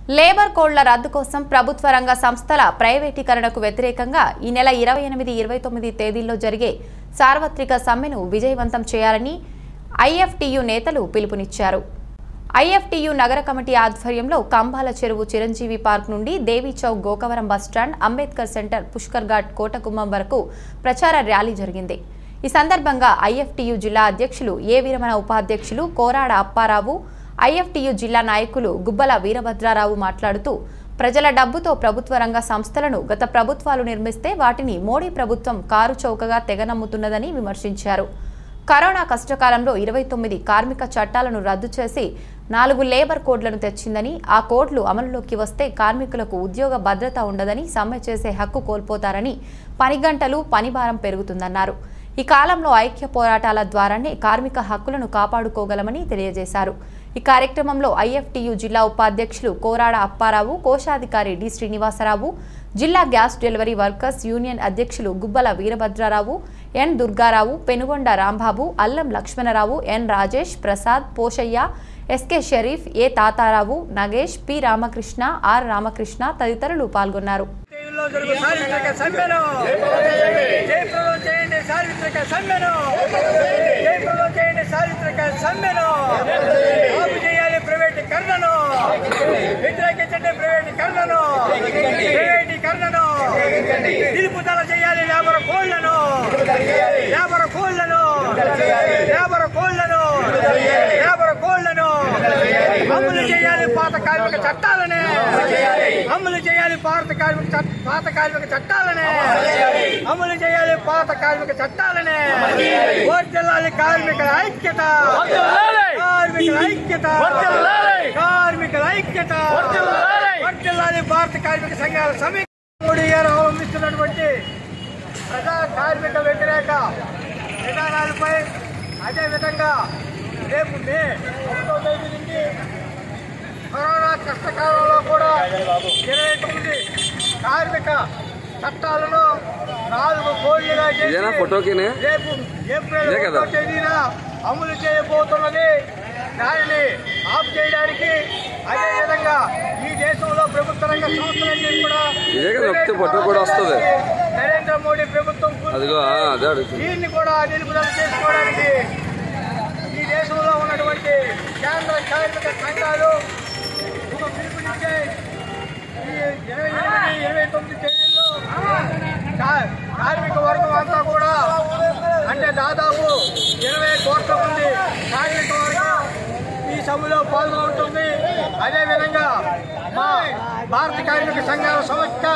Labour కోడ్ల రద్దు కోసం ప్రభుత్వ రంగ సంస్థల ప్రైవేటీకరణకు వ్యతిరేకంగా ఈ నెల ఇరవై ఎనిమిది ఇరవై తొమ్మిది తేదీల్లో జరిగే సార్వత్రిక సమ్మెను విజయవంతం చేయాలని ఐఎఫ్టియు నేతలు పిలుపునిచ్చారు ఐఎఫ్టియు నగర కమిటీ ఆధ్వర్యంలో కంబాల చెరువు చిరంజీవి పార్క్ నుండి దేవీ చౌక్ గోకవరం బస్టాండ్ అంబేద్కర్ సెంటర్ పుష్కర్ ఘాట్ కోటకుమ్మం వరకు ప్రచార ర్యాలీ జరిగింది ఈ సందర్భంగా ఐఎఫ్టియు జిల్లా అధ్యక్షులు ఏ వీరమణ ఉపాధ్యక్షులు కోరాడ అప్పారావు ఐఎఫ్టియు జిల్లా నాయకులు గుబ్బల వీరభద్రారావు మాట్లాడుతూ ప్రజల డబ్బుతో ప్రభుత్వ రంగ సంస్థలను గత ప్రభుత్వాలు నిర్మిస్తే వాటిని మోడీ ప్రభుత్వం కారు చౌకగా తెగనమ్ముతున్నదని విమర్శించారు కరోనా కష్టకాలంలో ఇరవై తొమ్మిది కార్మిక చట్టాలను రద్దు చేసి నాలుగు లేబర్ కోడ్లను తెచ్చిందని ఆ కోడ్లు అమలులోకి వస్తే కార్మికులకు ఉద్యోగ భద్రత ఉండదని సమ్మె చేసే హక్కు కోల్పోతారని పని గంటలు పనిభారం పెరుగుతుందన్నారు ఈ కాలంలో ఐక్య పోరాటాల ద్వారానే కార్మిక హక్కులను కాపాడుకోగలమని తెలియజేశారు ఈ కార్యక్రమంలో ఐఎఫ్టియు జిల్లా ఉపాధ్యక్షులు కోరాడ అప్పారావు కోశాధికారి డి శ్రీనివాసరావు జిల్లా గ్యాస్ డెలివరీ వర్కర్స్ యూనియన్ అధ్యక్షులు గుబ్బల వీరభద్రారావు ఎన్ Durgarao Penugonda Rambabu Allam Lakshmanarao N Rajesh Prasad Poshaiah SK Sharif A Tatarao Nagesh P Ramakrishna R Ramakrishna తదితరులు పాల్గొన్నారు లో జరుగు సార్వత్రిక సమ్మెను జయప్రదం చేయండి సార్వత్రిక సమ్మెను జయప్రదం చేయండి సార్వత్రిక సమ్మెను ఆపు చేయాలి ప్రైవేటీకరణను వ్యతిరేకించండి ప్రైవేటీకరణను ప్రైవేటీకరణను నిలుపుదల చేయాలి లేబర్ కోళ్లను లేబర్ కోళ్లను లేబర్ కోళ్లను లేబర్ కోళ్లను అమలు చేయాలి పాత కార్మిక చట్టాలని అమలు చేయాలి భారత కార్మిక చట్- పాత కార్మిక చట్టాలని అమలు చేయాలి పాత కార్మిక చట్టాలని వర్తిల్లాలి కార్మికుల ఐక్యత కార్మికుల ఐక్యత కార్మికుల ఐక్యత వర్తిల్లాలి భారత కార్మిక సంఘాల సమీక్ష మోడీ గారు అవలంబిస్తున్నటువంటి ప్రజా కార్మిక వ్యతిరేక విధానాలపై అదేవిధంగా రేపు మే ఒకటో తేదీ నుంచి కరోనా కష్టకాలంలో కూడా ఇరవై తొమ్మిది కార్మిక చట్టాలను నాలుగు కోళ్లుగా చేసి ఇదేనా ఫోటోకినే? రేపు ఏప్రిల్ ఇదే కదా? ఒకటో తేదీన అమలు చేయబోతున్నది దానిని ఆఫ్ చేయడానికి అదే విధంగా ఈ దేశంలో ప్రభుత్వ రంగ సంస్థలన్నీ కూడా ఇదే కదా నొక్కితే ఫోటో కూడా వస్తది. నరేంద్ర మోడీ ప్రభుత్వం అదిగో ఆ, అదే అడుగుతుంది దీన్ని కూడా నిలుపుదల చేసుకోవడానికి ఈ దేశంలో ఉన్నటువంటి కేంద్ర కార్మిక సంఘాలు ఒక పిలుపునిచ్చే ఈ ఇరవై ఎనిమిది ఇరవై తొమ్మిది తేదీల్లో కా- కార్మిక వర్గం అంతా కూడా అంటే దాదాపు ఇరవై కోట్ల మంది కార్మిక వర్గం ఈ సభలో పాల్గొంటుంది అదేవిధంగా మా భారత కార్మిక సంఘాల సంస్థ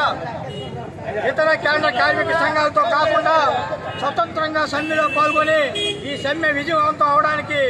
ఇతర కేంద్ర కార్మిక సంఘాలతో కాకుండా స్వతంత్రంగా సమ్మెలో పాల్గొని ఈ సమ్మె విజయవంతం అవడానికి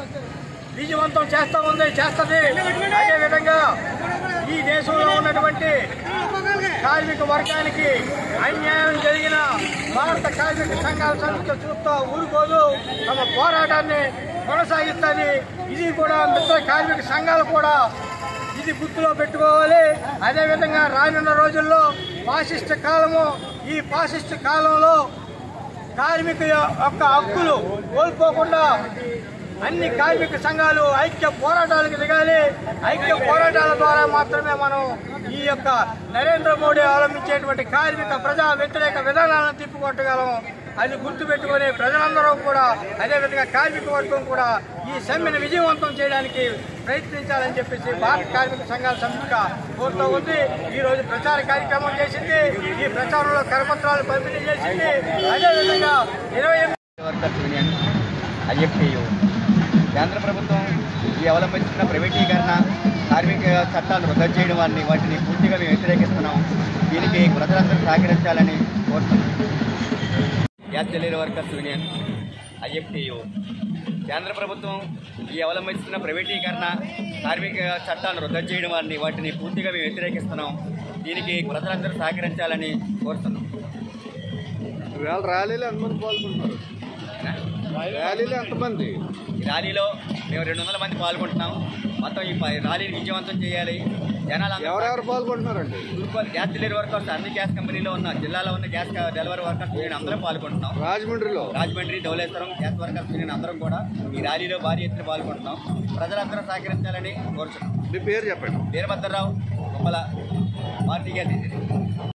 విజయవంతం చేస్తూ ఉంది చేస్తుంది అదేవిధంగా ఈ దేశంలో ఉన్నటువంటి కార్మిక వర్గానికి అన్యాయం జరిగిన భారత కార్మిక సంఘాల సంస్థ చూస్తూ ఊరుకోదు తమ పోరాటాన్ని కొనసాగిస్తుంది ఇది కూడా మిగతా కార్మిక సంఘాలు కూడా ఇది గుర్తులో పెట్టుకోవాలి అదేవిధంగా రానున్న రోజుల్లో పాసిస్ట్ కాలము ఈ పాసిస్ట్ కాలంలో కార్మిక యొక్క హక్కులు కోల్పోకుండా అన్ని కార్మిక సంఘాలు ఐక్య పోరాటాలకు దిగాలి ఐక్య పోరాటాల ద్వారా మాత్రమే మనం ఈ యొక్క నరేంద్ర మోడీ అవలంబించేటువంటి కార్మిక ప్రజా వ్యతిరేక విధానాలను తిప్పుకొట్టగలం అది గుర్తుపెట్టుకుని ప్రజలందరూ కూడా అదేవిధంగా కార్మిక వర్గం కూడా ఈ సమ్మెను విజయవంతం చేయడానికి ప్రయత్నించాలని చెప్పేసి భారత కార్మిక సంఘాల సంస్థ కోరుతూ ఉంది ఈ రోజు ప్రచార కార్యక్రమం చేసింది ఈ ప్రచారంలో కరపత్రాలు పంపిణీ చేసింది అదేవిధంగా ఇరవై వర్కర్స్ యూనియన్ ఐఎఫ్టియు కేంద్ర ప్రభుత్వం ఈ అవలంబిస్తున్న ప్రైవేటీకరణ కార్మిక చట్టాలను రద్దు చేయడం వారిని వాటిని పూర్తిగా మేము వ్యతిరేకిస్తున్నాం దీనికి ప్రజలందరూ సహకరించాలని కోరుతున్నాం gas delivery workers union IFTU కేంద్ర ప్రభుత్వం ఈ అవలంబిస్తున్న ప్రైవేటీకరణ కార్మిక చట్టాలను రద్దు చేయడం వారిని వాటిని పూర్తిగా మేము వ్యతిరేకిస్తున్నాం దీనికి ప్రజలందరూ సహకరించాలని కోరుతున్నాం ఇవాళ ర్యాలీలో ఎంతమంది పాల్గొంటున్నారు ర్యాలీలో ఎంతమంది ఈ ర్యాలీలో మేము రెండు వందల మంది పాల్గొంటున్నాం మొత్తం ఈ ప- ర్యాలీని విజయవంతం చేయాలి జనాలందరూ ఎవరెవరు పాల్గొంటున్నారండి తూర్పు గ్యాస్ డెలివరీ వర్కర్స్ అన్ని గ్యాస్ కంపెనీలో ఉన్న జిల్లాలో ఉన్న గ్యాస్ క- డెలివరీ వర్కర్స్ యూనియన్ అందరం పాల్గొంటున్నాం రాజమండ్రిలో Rajahmundry Dowleswaram gas workers union అందరం కూడా ఈ ర్యాలీలో భారీ ఎత్తున పాల్గొంటున్నాం ప్రజలందరూ సహకరించాలని కోరుతున్నాం మీ పేరు చెప్పండి వీరభద్రరావు గుమ్మల పార్టీకి అధ్యక్షుడు